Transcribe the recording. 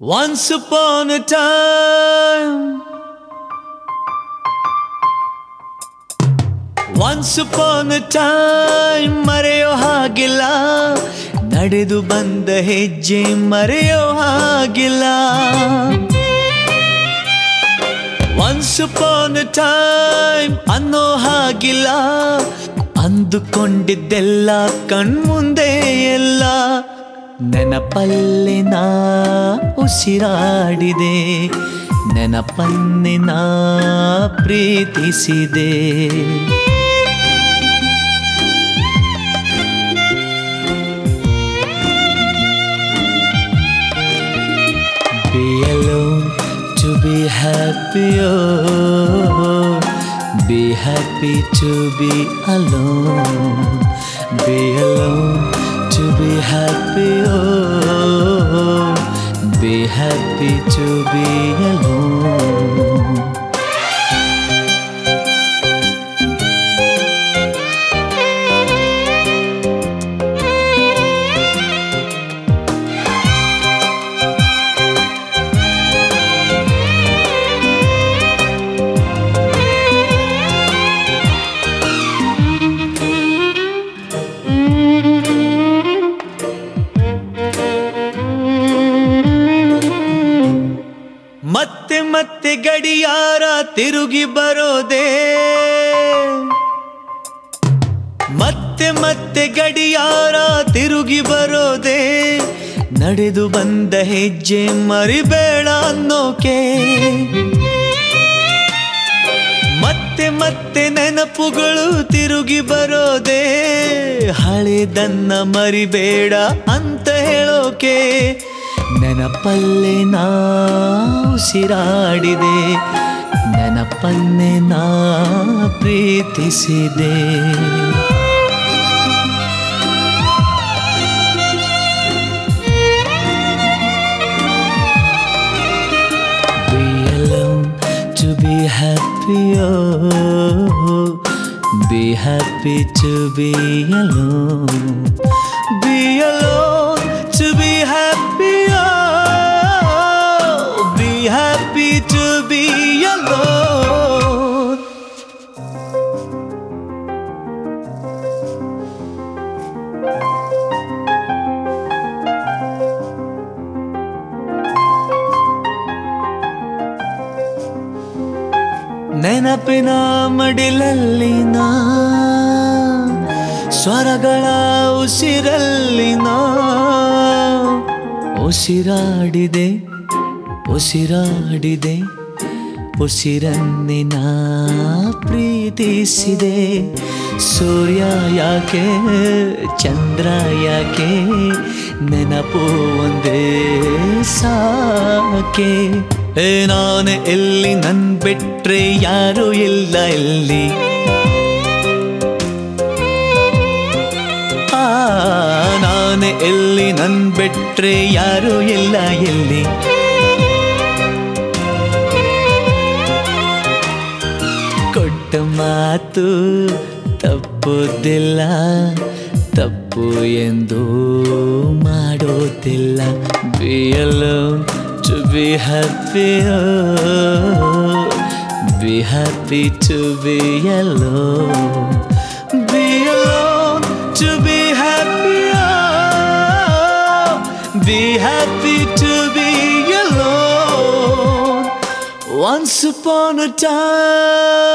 Once upon a time. Once upon a time ಮರೆಯೋ ಹಾಗಿಲ್ಲ ನಡೆದು ಬಂದ ಹೆಜ್ಜೆ ಮರೆಯೋ ಹಾಗಿಲ್ಲ Once upon a time ಅನ್ನೋ ಹಾಗಿಲ್ಲ ಅಂದುಕೊಂಡಿದ್ದೆಲ್ಲ ಕಣ್ಮುಂದೆ ಎಲ್ಲ ನೆನಪಲ್ಲಿ ನಾ ಉಸಿರಾಡಿದೆ ನೆನಪನ್ನೆ ನಾ ಪ್ರೀತಿಸಿದೆ Be alone to be happy. Oh, be happy to be alone. Be alone to be happy. Oh, be happy to be alone. ಮತ್ತೆ ಮತ್ತೆ ಗಡಿಯಾರ ತಿರುಗಿ ಬರೋದೇ ಮತ್ತೆ ಮತ್ತೆ ಗಡಿಯಾರ ತಿರುಗಿ ಬರೋದೇ ನಡೆದು ಬಂದ ಹೆಜ್ಜೆ ಮರಿಬೇಡ ಅನ್ನೋಕೆ ಮತ್ತೆ ಮತ್ತೆ ನೆನಪುಗಳು ತಿರುಗಿ ಬರೋದೇ ಹಳೆದನ್ನ ಮರಿಬೇಡ ಅಂತ ಹೇಳೋಕೆ ನೆನಪಲ್ಲೇ ನಾ ಉಸಿರಾಡಿದೆ ನೆನಪನ್ನೇ ನಾ ಪ್ರೀತಿಸಿದೆ Be alone to be happy. Oh, be happy to be alone. Be alone to be happy. Oh, be happy to be alone. ನೆನಪಿನ ಮಡಿಲಲ್ಲಿ ನಾ ಸ್ವರಗಳ ಉಸಿರಲ್ಲಿ ನಾ ಉಸಿರಾಡಿದೆ ಉಸಿರಾಡಿದೆ ಉಸಿರನ್ನೇ ನಾ ಪ್ರೀತಿಸಿದೆ ಸೂರ್ಯ ಯಾಕೆ ಚಂದ್ರ ಯಾಕೆ ನೆನಪು ಒಂದೇ ಸಾಕೆ ಏ ನಾನು ಎಲ್ಲಿ ನನ್ ಬಿಟ್ರೆ ಯಾರು ಇಲ್ಲ ಎಲ್ಲಿ ಆ ನಾನು ಎಲ್ಲಿ ನನ್ ಬಿಟ್ರೆ ಯಾರು ಇಲ್ಲ ಎಲ್ಲಿ ಕೊಟ್ಟ ಮಾತು ತಪ್ಪುದಿಲ್ಲ ತಪ್ಪು ಎಂದು ಮಾಡೋದಿಲ್ಲ be alone to be happy oh, be happy to be alone be alone to be happy oh, be happy to be alone once upon a time